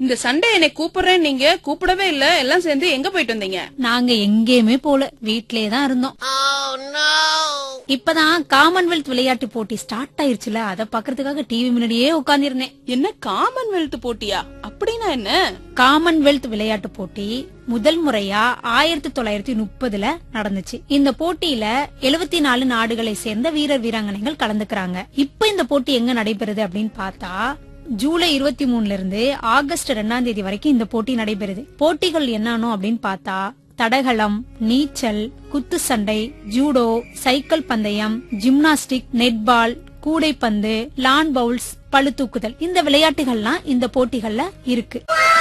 இந்த சண்டே என்னை கூப்பிடுறேன் நீங்க கூப்பிடவே இல்ல எல்லாம் சேர்ந்து எங்க போயிட்டு வந்தீங்க நாங்க எங்கேயுமே போல வீட்லயே தான் இருந்தோம் இப்பதான் காமன்வெல்த் விளையாட்டு போட்டி ஸ்டார்ட் ஆயிருச்சுல அத பாக்குறதுக்காக டிவி முன்னாடியே உட்கார்ந்திருந்தேன் என்ன காமன்வெல்த் போட்டியா அப்படின்னா என்ன காமன்வெல்த் விளையாட்டு போட்டி முதல் முறையா ஆயிரத்தி தொள்ளாயிரத்தி முப்பதுல நடந்துச்சு இந்த போட்டியில எழுவத்தி நாலு நாடுகளை சேர்ந்த வீரர் வீராங்கனைகள் கலந்துக்கிறாங்க இப்ப இந்த போட்டி எங்க நடைபெறுது அப்படின்னு பார்த்தா ஜூலை இருபத்தி மூணுல இருந்து ஆகஸ்ட் ரெண்டாம் தேதி வரைக்கும் இந்த போட்டி நடைபெறுது போட்டிகள் என்னன்னு அப்படின்னு பார்த்தா தடகளம் நீச்சல் குத்து சண்டை ஜூடோ சைக்கிள் பந்தயம் ஜிம்னாஸ்டிக் நெட்பால் கூடைப்பந்து லான் பவுல்ஸ் பளுதூக்குதல் இந்த விளையாட்டுகள்லாம் இந்த போட்டிகள்ல இருக்கு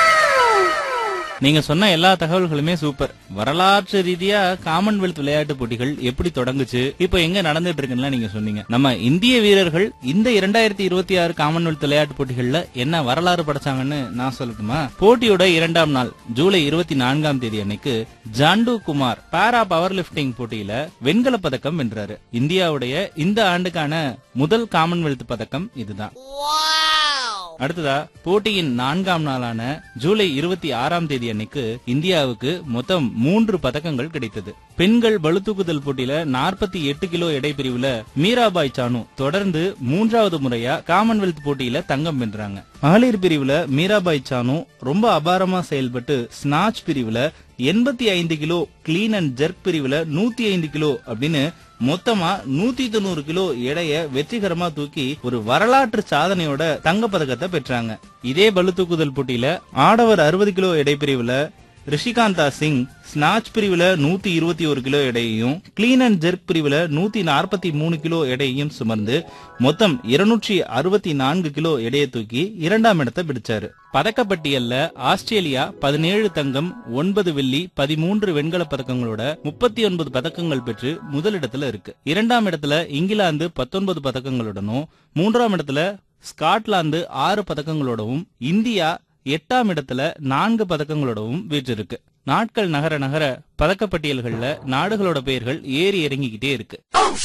நீங்க சொன்ன எல்லா தகவல்களுமே சூப்பர் வரலாற்று ரீதியா காமன்வெல்த் விளையாட்டு போட்டிகள் எப்படி தொடங்குச்சு இப்போ எங்க நடந்துட்டு இருக்குன்னு நீங்க சொன்னீங்க நம்ம இந்திய வீரர்கள் இந்த இரண்டாயிரத்தி இருபத்தி ஆறு காமன்வெல்த் விளையாட்டு போட்டிகள்ல என்ன வரலாறு படைச்சாங்கன்னு நான் சொல்லட்டுமா போட்டியோட இரண்டாம் நாள் ஜூலை இருபத்தி நான்காம் தேதி அன்னைக்கு Jandu Kumar para power lifting போட்டியில வெண்கல பதக்கம் வென்றாரு இந்தியாவுடைய இந்த ஆண்டுக்கான முதல் காமன்வெல்த் பதக்கம் இதுதான் அடுத்ததா போட்டியின் நான்காம் நாளான ஜூலை இருபத்தி ஆறாம் தேதி அன்னைக்கு இந்தியாவுக்கு மொத்தம் மூன்று பதக்கங்கள் கிடைத்தது பெண்கள் பளுதூக்குதல் போட்டியில நாற்பத்தி எட்டு கிலோ எடை பிரிவுல மீராபாய் சானு தொடர்ந்து மூன்றாவது முறையா காமன்வெல்த் போட்டியில தங்கம் வென்றாங்க மகளிர் பிரிவுல மீராபாய் சானு ரொம்ப அபாரமா செயல்பட்டு ஸ்னாச் பிரிவுல எண்பத்தி ஐந்து கிலோ கிளீன் அண்ட் ஜெர்க் பிரிவுல நூத்தி ஐந்து கிலோ அப்படின்னு மொத்தமா நூத்தி தொண்ணூறு கிலோ எடைய வெற்றிகரமா தூக்கி ஒரு வரலாற்று சாதனையோட தங்க பதக்கத்தை பெற்றாங்க இதே பளு தூக்குதல் போட்டியில ஆடவர் அறுபது கிலோ எடை பிரிவுல ரிஷிகாந்தா சிங் ஸ்னாச் பிரிவுல நூத்தி இருபத்தி ஒரு கிலோ எடையையும் கிளீன் அண்ட் ஜெர்க் பிரிவுல நூத்தி நாற்பத்தி மூணு கிலோ எடையையும் சுமந்து மொத்தம் இருநூற்றி அறுபத்தி நான்கு கிலோ எடையை தூக்கி இரண்டாம் இடத்தை பிடிச்சாரு பதக்கப்பட்டியல்ல ஆஸ்திரேலியா பதினேழு தங்கம் ஒன்பது வெள்ளி பதிமூன்று வெண்கல பதக்கங்களோட முப்பத்தி ஒன்பது பதக்கங்கள் பெற்று முதலிடத்துல இருக்கு இரண்டாம் இடத்துல இங்கிலாந்து பத்தொன்பது பதக்கங்களுடனும் மூன்றாம் இடத்துல ஸ்காட்லாந்து ஆறு பதக்கங்களோடவும் இந்தியா எட்டாம் இடத்துல நான்கு பதக்கங்களோடவும் வீற்றிருக்கு நாட்கள் நகர நகர பதக்கப்பட்டியல்கள்ல நாடுகளோட பெயர்கள் ஏறி இறங்கிக்கிட்டே இருக்கு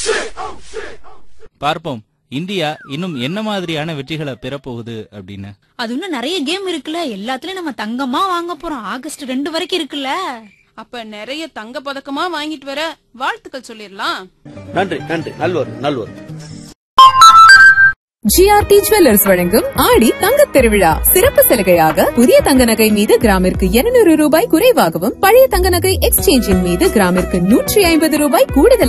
பார்ப்போம் இந்தியா இன்னும் என்ன மாதிரியான வெற்றிகளை பெறப்போகுது அப்படின்னு அது இன்னும் நிறைய கேம் இருக்குல்ல எல்லாத்துலயும் நம்ம தங்கமா வாங்க போறோம் ஆகஸ்ட் ரெண்டு வரைக்கும் இருக்குல்ல அப்ப நிறைய தங்க பதக்கமா வாங்கிட்டு வர வாழ்த்துக்கள் சொல்லிடலாம் நன்றி நன்றி நல்லோர் நல்லோர் ஜிஆர்டி ஜுவல்லர்ஸ் வழங்கும் ஆடி தங்கத் திருவிழா சிறப்பு சலுகையாக புதிய தங்க நகை மீது கிராமிற்கு 200 ரூபாய் குறைவாகவும் பழைய தங்க நகை எக்ஸ்சேஞ்சின் மீது கிராமிற்கு நூற்றி ஐம்பது ரூபாய் கூடுதல்